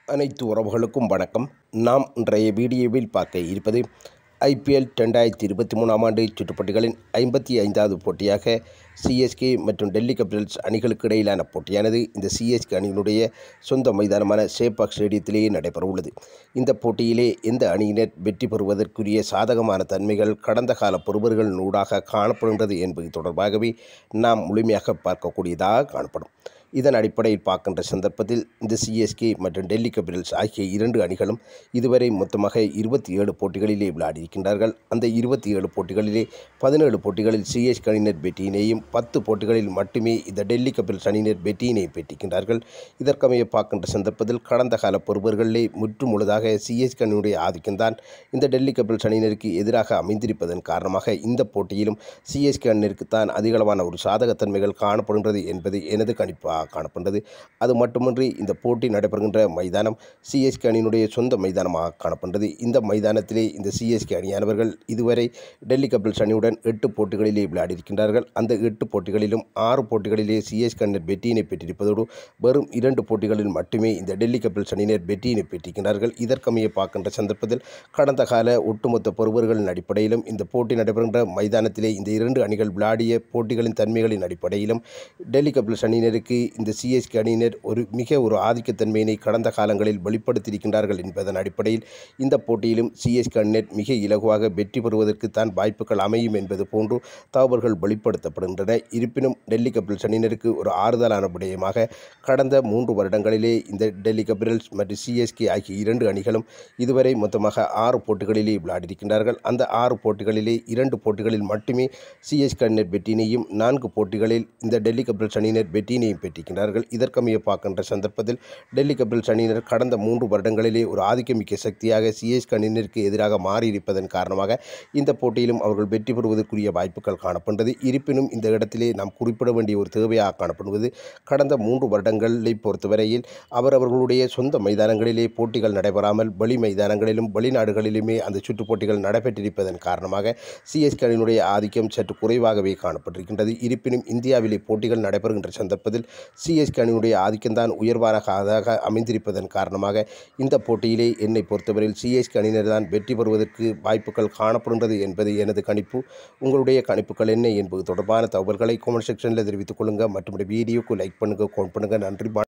அனைத்து உறவுகளுக்கும் வணக்கம் நாம் இன்றைய வீடியோவில் பார்க்க இருப்பது ஐபிஎல் ரெண்டாயிரத்தி இருபத்தி மூணாம் ஆண்டு சுற்றுப்போட்டிகளின் ஐம்பத்தி ஐந்தாவது போட்டியாக சிஎஸ்கே மற்றும் டெல்லி கேபிட்டல்ஸ் அணிகளுக்கு இடையிலான போட்டியானது இந்த சிஎஸ்கே அணியினுடைய சொந்த மைதானமான சேப்பாக் ஸ்டேடியத்திலேயே நடைபெறவுள்ளது இந்த போட்டியிலே எந்த அணியினர் வெற்றி பெறுவதற்குரிய சாதகமான தன்மைகள் கடந்த கால பொறுவர்கள் நூடாக காணப்படுகின்றது என்பது தொடர்பாகவே நாம் முழுமையாக பார்க்கக்கூடியதாக காணப்படும் இதன் அடிப்படையில் பார்க்கின்ற சந்தர்ப்பத்தில் இந்த சிஎஸ்கே மற்றும் டெல்லி கேபிட்டல்ஸ் ஆகிய இரண்டு அணிகளும் இதுவரை மொத்தமாக இருபத்தி ஏழு போட்டிகளிலே விளையாடியிருக்கின்றார்கள் அந்த இருபத்தி ஏழு போட்டிகளிலே பதினேழு போட்டிகளில் சிஎஸ்கே அணியினர் வெற்றியினையும் பத்து போட்டிகளில் மட்டுமே இந்த டெல்லி கேபிட்டல்ஸ் அணியினர் வெற்றியினையும் பெற்றிருக்கின்றார்கள் இதற்கமைய பார்க்கின்ற சந்தர்ப்பத்தில் கடந்த கால பொறுப்பர்களிலே முற்று முழுதாக சிஎஸ்கே அணியினுடைய ஆதிக்கம்தான் இந்த டெல்லி கேபிட்டல்ஸ் அணியினருக்கு எதிராக அமைந்திருப்பதன் காரணமாக இந்த போட்டியிலும் சிஎஸ்கே அணியினருக்கு தான் அதிகளவான ஒரு சாதகத்தன்மைகள் காணப்படுகின்றது என்பது எனது கணிப்பாக காணப்படுகிறது அது மட்டுமின்றி இந்த போட்டி நடைபெறுகின்ற மைதானம் சிஎஸ்கே அணியினுடைய சொந்த மைதானமாக காணப்படுகிறது இந்த மைதானத்திலே இந்த சிஎஸ்கே அணியானவர்கள் இதுவரை டெல்லி கேபிட்டல்ஸ் அணியுடன் எட்டு போட்டிகளிலே விளையாடியிருக்கின்றார்கள் அந்த எட்டு போட்டிகளிலும் ஆறு போட்டிகளிலே சிஎஸ்கே அணியினர் வெற்றியினை பெற்றிருப்பதோடு வெறும் இரண்டு போட்டிகளில் மட்டுமே இந்த டெல்லி கேபிட்டல்ஸ் அணியினர் வெற்றியினை பெற்றிருக்கிறார்கள் இதற்கமைய பார்க்கின்ற சந்தர்ப்பத்தில் கடந்த கால ஒட்டுமொத்த பொறுவர்களின் அடிப்படையிலும் இந்த போட்டி நடைபெறுகின்ற மைதானத்திலே இந்த இரண்டு அணிகள் விளையாடிய போட்டிகளின் தன்மைகளின் அடிப்படையிலும் டெல்லி கேபிட்டல்ஸ் அணியினருக்கு இந்த சிஎஸ்கே அணியினர் ஒரு மிக ஒரு ஆதிக்கத்தன்மையினை கடந்த காலங்களில் வெளிப்படுத்தியிருக்கின்றார்கள் என்பதன் அடிப்படையில் இந்த போட்டியிலும் சிஎஸ்கே அணியினர் மிக இலகுவாக வெற்றி பெறுவதற்கு தான் வாய்ப்புகள் அமையும் என்பது போன்று தகவல்கள் வெளிப்படுத்தப்படுகின்றன இருப்பினும் டெல்லி கேபிட்டல்ஸ் அணியினருக்கு ஒரு ஆறுதலான விடயமாக கடந்த மூன்று வருடங்களிலே இந்த டெல்லி கேபிட்டல்ஸ் மற்றும் சிஎஸ்கே ஆகிய இரண்டு அணிகளும் இதுவரை மொத்தமாக ஆறு போட்டிகளிலே விளையாடியிருக்கின்றார்கள் அந்த ஆறு போட்டிகளிலே இரண்டு போட்டிகளில் மட்டுமே சிஎஸ்கே அணியினர் வெற்றியினையும் நான்கு போட்டிகளில் இந்த டெல்லி கேபிட்டல்ஸ் அணியினர் வெற்றியினையும் பெற்றிருக்கிறார்கள் இதற்கமைய பார்க்கின்ற சந்தர்ப்பத்தில் டெல்லி கேபிட்டல்ஸ் அணியினர் கடந்த மூன்று வருடங்களிலே ஒரு ஆதிக்கமிக்க சக்தியாக சிஎஸ்கே அணியினருக்கு எதிராக மாறியிருப்பதன் காரணமாக இந்த போட்டியிலும் அவர்கள் வெற்றி பெறுவதற்குரிய வாய்ப்புகள் காணப்படுகிறது இருப்பினும் இந்த இடத்திலே நாம் குறிப்பிட வேண்டிய ஒரு தேவையாக காணப்படுவது கடந்த மூன்று வருடங்களை பொறுத்தவரையில் அவரவர்களுடைய சொந்த மைதானங்களிலே போட்டிகள் நடைபெறாமல் வெளி மைதானங்களிலும் வெளிநாடுகளிலுமே அந்த சுற்றுப் போட்டிகள் நடைபெற்றிருப்பதன் காரணமாக சிஎஸ்கே அணியினுடைய ஆதிக்கம் சற்று குறைவாகவே காணப்பட்டிருக்கின்றது இருப்பினும் இந்தியாவிலே போட்டிகள் நடைபெறுகின்ற சந்தர்ப்பத்தில் சிஎஸ்கே அணியினுடைய ஆதிக்கம்தான் உயர்வானதாக அமைந்திருப்பதன் காரணமாக இந்த போட்டியிலே என்னை பொறுத்தவரையில் சிஎஸ்கே அணியினர் தான் வெற்றி பெறுவதற்கு வாய்ப்புகள் காணப்படுகின்றது என்பது எனது கணிப்பு உங்களுடைய கணிப்புகள் என்ன என்பது தொடர்பான தகவல்களை கமெண்ட் செக்ஷனில் தெரிவித்துக் கொள்ளுங்கள் மற்றும் வீடியோக்கு லைக் பண்ணுங்கள் கமெண்ட் பண்ணுங்கள் நன்றி